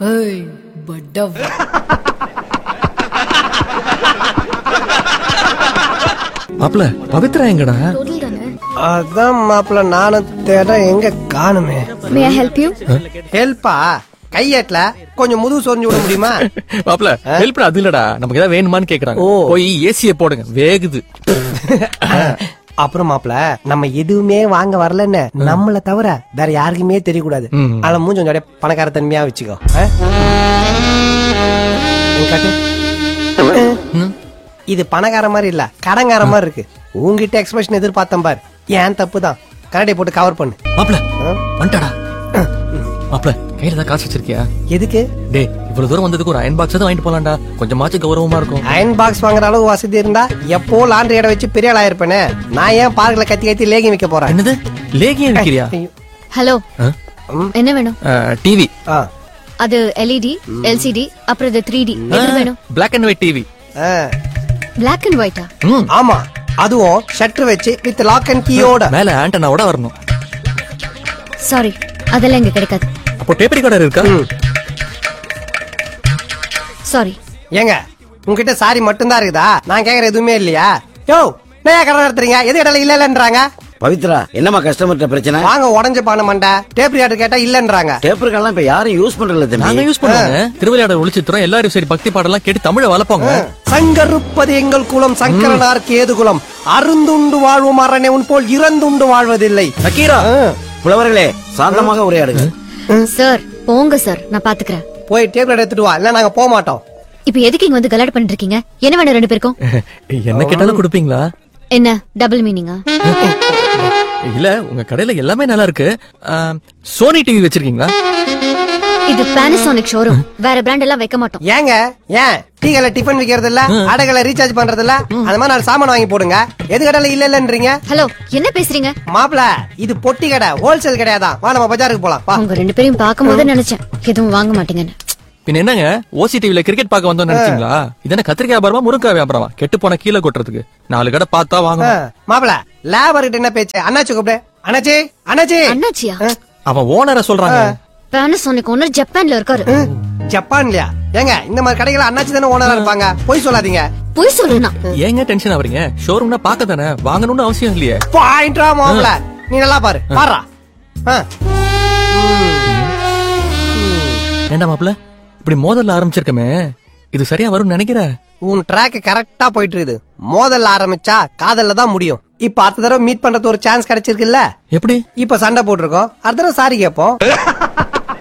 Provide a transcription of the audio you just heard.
ஏய் பட்டவ மாப்பிள பவித்ரா எங்கடா டோட்டல் தானே அதான் மாப்பிள்ள நானும் தேட எங்க காணுமே மே ஐ ஹெல்ப் யூ ஹெல்ப்பா கையேட்ல கொஞ்சம் முதுகு சொரிஞ்சு விட முடியுமா மாப்பிள ஹெல்ப் அது இல்லடா நமக்கு ஏதாவது வேணுமான்னு கேக்குறாங்க ஓ. போய் ஏசிய போடுங்க வேகுது அப்புறம் மாப்பிள நம்ம எதுவுமே வாங்க வரலன்னு நம்மள தவிர வேற யாருக்குமே தெரியக்கூடாது ம். அத மூஞ்சி கொஞ்சம் அப்படியே பணக்கார தன்மையா வச்சுக்கோ ஆ? இங்க காட்டு. இது பணக்கார மாதிரி இல்ல கடங்கார மாதிரி இருக்கு உங்ககிட்ட எக்ஸ்பிரஷன் எதிர்பார்த்தேன் பார் ஏன் தப்பு தான் கரடியை போட்டு கவர் பண்ணு மாப்பிள ஆ? வந்துட்டாடா மாப்பிள கையில தான் காசு வச்சிருக்கியா எதுக்கு டேய் இவ்வளவு தூரம் வந்ததுக்கு ஒரு அயன் பாக்ஸ் தான் வாங்கிட்டு போலாம்டா கொஞ்சமாச்சும் கௌரவமா இருக்கும் அயன் பாக்ஸ் வாங்குற அளவு வசதி இருந்தா எப்போ லாண்டரி இடம் வச்சு பெரிய ஆளா இருப்பேனே நான் ஏன் பார்க்ல கத்தி கத்தி லேகி வைக்க போறேன் என்னது லேகியம் விக்கிறியா ஐயோ. ஹலோ என்ன வேணும் டிவி ஆ. அது எல்இடி எல்சிடி அப்புறம் இது த்ரீ டி எது வேணும் பிளாக் அண்ட் ஒயிட் டிவி ஆ. பிளாக் அண்ட் ஒயிட்டா ம் ஆமா அதுவும் ஷட்டர் வச்சு வித் லாக் அண்ட் கீயோட மேல ஆண்டனாவோட வரணும் சாரி அதெல்லாம் இங்க கிடைக்காது அப்போ டேப் ரெக்கார்டர் இருக்கா சாரி ஏங்க உங்ககிட்ட சாரி மட்டும்தான் இருக்குதா நான் கேக்குற எதுவுமே இல்லையா யோ நான் கடன் நடத்துறீங்க எது இடையில இல்ல இல்லன்றாங்க பவித்ரா என்னம்மா கஸ்டமர்கிட்ட பிரச்சனை வாங்க உடஞ்ச பான மண்டை டேப் ரியாட்டர் கேட்டா இல்லன்றாங்க டேப்பர்கள்லாம் இப்ப யாரும் யூஸ் பண்றதில்ல நாங்க தம்பி யூஸ் பண்ணுவாங்க திருவிளையாடல் ஒளிச்சித்திரம் எல்லாரும் சரி பக்தி பாடலாம் கேட்டு தமிழை வளர்ப்பாங்க சங்கருப்பது எங்கள் குலம் சங்கரனார்க்கு ஏது குலம் அருந்துண்டு வாழ்வும் அரணே உன் போல் இறந்துண்டு வாழ்வதில்லை நக்கீரா ஆ. புலவர்களே சாந்தமாக உரையாடுங்க சார் போங்க சார் நான் பாத்துக்கிறேன் போய் டேப் எடுத்துட்டு வா இல்ல நாங்க போக மாட்டோம் இப்போ எதுக்கு இங்க வந்து கலாட் பண்ணிட்டு இருக்கீங்க என்ன வேணும் ரெண்டு பேருக்கும் என்ன கேட்டாலும் கொடுப்பீங்களா என்ன டபுள் மீனிங்கா இல்ல உங்க கடையில எல்லாமே நல்லா இருக்கு சோனி டிவி வச்சிருக்கீங்களா இது பானசோனிக் ஷோரூம் வேற பிராண்ட் எல்லாம் வைக்க மாட்டோம் ஏங்க ஏன் டீகளை டிஃபன் விக்கிறது இல்ல அடைகளை ரீசார்ஜ் பண்றது இல்ல அந்த மாதிரி நாலு சாமான் வாங்கி போடுங்க எது கடையில இல்ல இல்லன்றீங்க ஹலோ என்ன பேசுறீங்க மாப்பிள இது பொட்டி கடை ஹோல்சேல் கிடையாதான் வா நம்ம பஜாருக்கு போலாம் வா உங்க ரெண்டு பேரையும் பார்க்கும்போது நினைச்சேன் எதுவும் வாங்க மாட்டீங்கன்னு பின்ன என்னங்க ஓசி டிவில கிரிக்கெட் பார்க்க வந்தோம்னு நினைச்சீங்களா இதென்ன கத்திரிக்காய் வியாபாரமா முருங்கா வியாபாரமா கெட்டு போன கீழே கொட்டுறதுக்கு நாலு கடை பார்த்தா வாங்கணும் மாப்பிள லேபர் கிட்ட என்ன பேச்சு அண்ணாச்சி கூப்பிடு அண்ணாச்சி அண்ணாச்சி அண்ணாச்சியா அவன் ஓனரை சொல்றாங்க பானசோனிக் ஓனர் ஜப்பான்ல இருக்காரு ஜப்பான்லயா ஏங்க இந்த மாதிரி கடைகள் அண்ணாச்சி தானே ஓனரா இருப்பாங்க போய் சொல்லாதீங்க போய் சொல்லுனா ஏங்க டென்ஷன் ஆவறீங்க ஷோரூம்னா பார்க்க தானே வாங்கணும்னு அவசியம் இல்லையே பாயிண்டா மாப்பிள நீ நல்லா பாரு பாரா ஏண்டா மாப்ள இப்படி மோதல்ல ஆரம்பிச்சிருக்கமே இது சரியா வரும்னு நினைக்கிற உன் ட்ராக் கரெக்டா போயிட்டு இருக்குது மோதல்ல ஆரம்பிச்சா காதல்ல தான் முடியும் இப்ப அடுத்த தடவை மீட் பண்றது ஒரு சான்ஸ் கிடைச்சிருக்குல்ல எப்படி இப்ப சண்டை போட்டிருக்கோம் அடுத்த தடவை சாரி கேட்போம்